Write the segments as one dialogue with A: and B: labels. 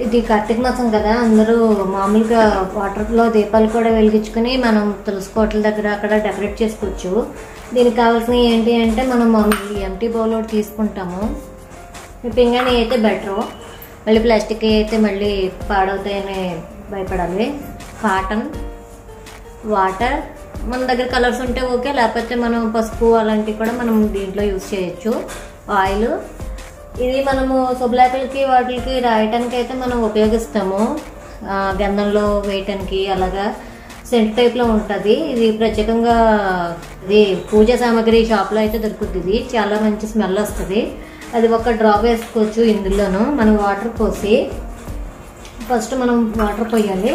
A: ఇది కార్తీక మాసం కదా అందరూ మామూలుగా వాటర్లో దీపాలు కూడా వెలిగించుకుని మనం తులసి కోటల దగ్గర అక్కడ డెకరేట్ చేసుకోవచ్చు దీనికి కావాల్సినవి ఏంటి అంటే మనం మామూలు ఎంటీ బౌల్ ఒకటి తీసుకుంటాము ఈ పింగాణి అయితే బెటరు మళ్ళీ ప్లాస్టిక్ అయితే మళ్ళీ పాడవుతాయని భయపడాలి కాటన్ వాటర్ మన దగ్గర కలర్స్ ఉంటే ఓకే లేకపోతే మనం పసుపు అలాంటివి కూడా మనం దీంట్లో యూజ్ చేయొచ్చు ఆయిల్ ఇది మనము శుభలేఖలకి వాటికి రాయటానికి అయితే మనం ఉపయోగిస్తాము ఆ, గంధంలో వేయటానికి అలాగా సెంట్ టైప్లో ఉంటుంది ఇది ప్రత్యేకంగా ఇది పూజ సామాగ్రి షాప్లో అయితే దొరుకుతుంది ఇది చాలా మంచి స్మెల్ వస్తుంది అది ఒక డ్రాప్ వేసుకోవచ్చు ఇందులోను మనం వాటర్ పోసి ఫస్ట్ మనం వాటర్ పోయాలి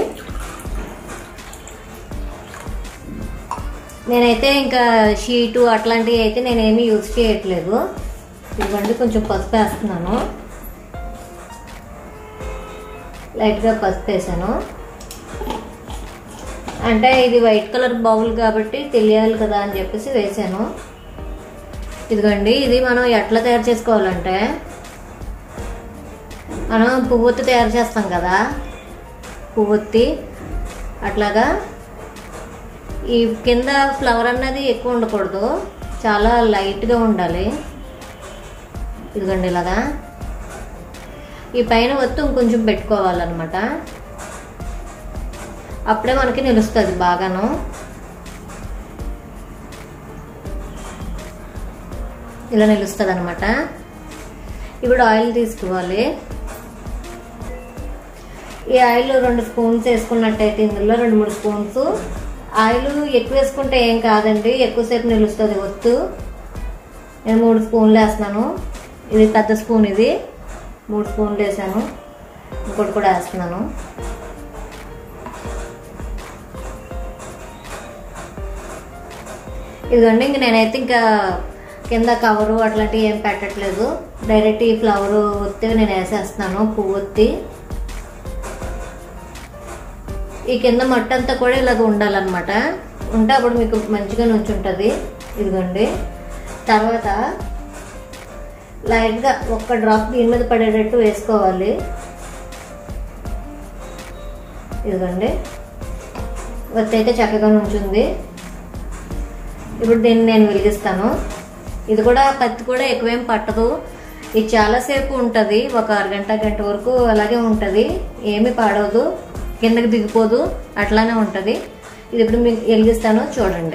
A: నేనైతే ఇంకా షీటు అట్లాంటివి అయితే నేనేమి యూజ్ చేయట్లేదు ఇవ్వండి కొంచెం పసుపు వేస్తున్నాను లైట్గా పసుపు వేసాను అంటే ఇది వైట్ కలర్ బౌల్ కాబట్టి తెలియాలి కదా అని చెప్పేసి వేసాను ఇదిగోండి ఇది మనం ఎట్లా తయారు చేసుకోవాలంటే మనం పువ్వొత్తి తయారు చేస్తాం కదా పువ్వొత్తి అట్లాగా ఈ కింద ఫ్లవర్ అన్నది ఎక్కువ ఉండకూడదు చాలా లైట్గా ఉండాలి ఇదిగోండి ఇలాగా ఈ పైన ఒత్తు ఇంకొంచెం పెట్టుకోవాలన్నమాట అప్పుడే మనకి నిలుస్తుంది బాగాను ఇలా నిలుస్తుంది అనమాట ఇప్పుడు ఆయిల్ తీసుకోవాలి ఈ ఆయిల్ రెండు స్పూన్స్ వేసుకున్నట్టయితే ఇందులో రెండు మూడు స్పూన్స్ ఆయిల్ ఎక్కువ వేసుకుంటే ఏం కాదండి ఎక్కువసేపు నిలుస్తుంది ఒత్తు నేను మూడు స్పూన్లు వేస్తున్నాను ఇది పెద్ద స్పూన్ ఇది మూడు స్పూన్లు వేసాను ఇంకోటి కూడా వేస్తున్నాను ఇదిగోండి ఇంక నేనైతే ఇంకా కింద కవరు అట్లాంటివి ఏం పెట్టట్లేదు డైరెక్ట్ ఈ ఫ్లవర్ ఒత్తి నేను వేసేస్తున్నాను పువ్వు ఒత్తి ఈ కింద మట్టి అంతా కూడా ఇలాగ ఉండాలన్నమాట ఉంటే అప్పుడు మీకు మంచిగా నుంచుంటుంది ఇదిగోండి తర్వాత లైట్గా ఒక్క డ్రాప్ దీని మీద పడేటట్టు వేసుకోవాలి ఇదిగోండి ఒత్తి అయితే చక్కగా నుంచుంది ఇప్పుడు దీన్ని నేను వెలిగిస్తాను ఇది కూడా పత్తి కూడా ఎక్కువేం పట్టదు ఇది చాలాసేపు ఉంటుంది ఒక అరగంట గంట వరకు అలాగే ఉంటుంది ఏమీ పాడవదు కిందకి దిగిపోదు అట్లానే ఉంటుంది ఇది ఇప్పుడు మీకు వెలిగిస్తాను చూడండి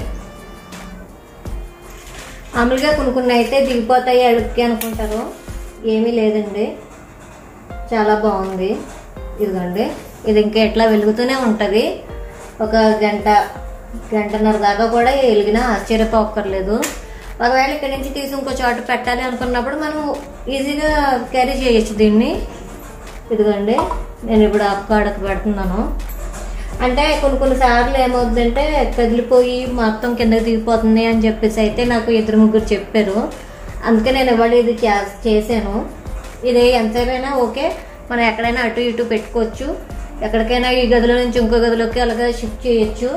A: మామూలుగా కొన్ని కొన్ని అయితే దిగిపోతాయి అడుక్కి అనుకుంటారు ఏమీ లేదండి చాలా బాగుంది ఇదిగోండి ఇది ఇంకా ఎట్లా వెలుగుతూనే ఉంటుంది ఒక గంట గంటన్నర దాకా కూడా వెలిగినా ఆశ్చర్యపోక్కర్లేదు ఒకవేళ ఇక్కడి నుంచి తీసి ఇంకో చోట పెట్టాలి అనుకున్నప్పుడు మనం ఈజీగా క్యారీ చేయొచ్చు దీన్ని ఇదిగోండి నేను ఇప్పుడు అక్కడకు పెడుతున్నాను అంటే కొన్ని కొన్ని సార్లు ఏమవుతుందంటే కదిలిపోయి మొత్తం కిందకి దిగిపోతుంది అని చెప్పేసి అయితే నాకు ఇద్దరు ముగ్గురు చెప్పారు అందుకే నేను ఇవాళ ఇది చే- చేశాను ఇది ఎంతసేపైనా ఓకే మనం ఎక్కడైనా అటు ఇటు పెట్టుకోవచ్చు ఎక్కడికైనా ఈ గదిలో నుంచి ఇంకో గదిలోకి అలాగా షిఫ్ట్ చేయొచ్చు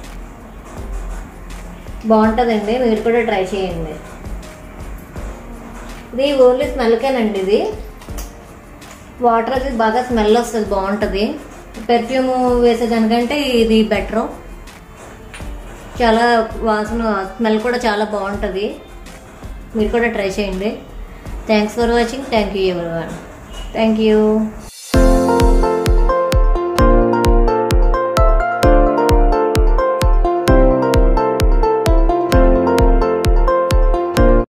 A: బాగుంటుందండి మీరు కూడా ట్రై చేయండి ఇది ఓన్లీ స్మెల్కేనండి ఇది వాటర్ అది బాగా స్మెల్ వస్తుంది బాగుంటుంది పెర్ఫ్యూమ్ వేసేదానికంటే ఇది బెటరు చాలా వాసన స్మెల్ కూడా చాలా బాగుంటుంది మీరు కూడా ట్రై చేయండి thanks for watching thank you ఎవరి థ్యాంక్ యూ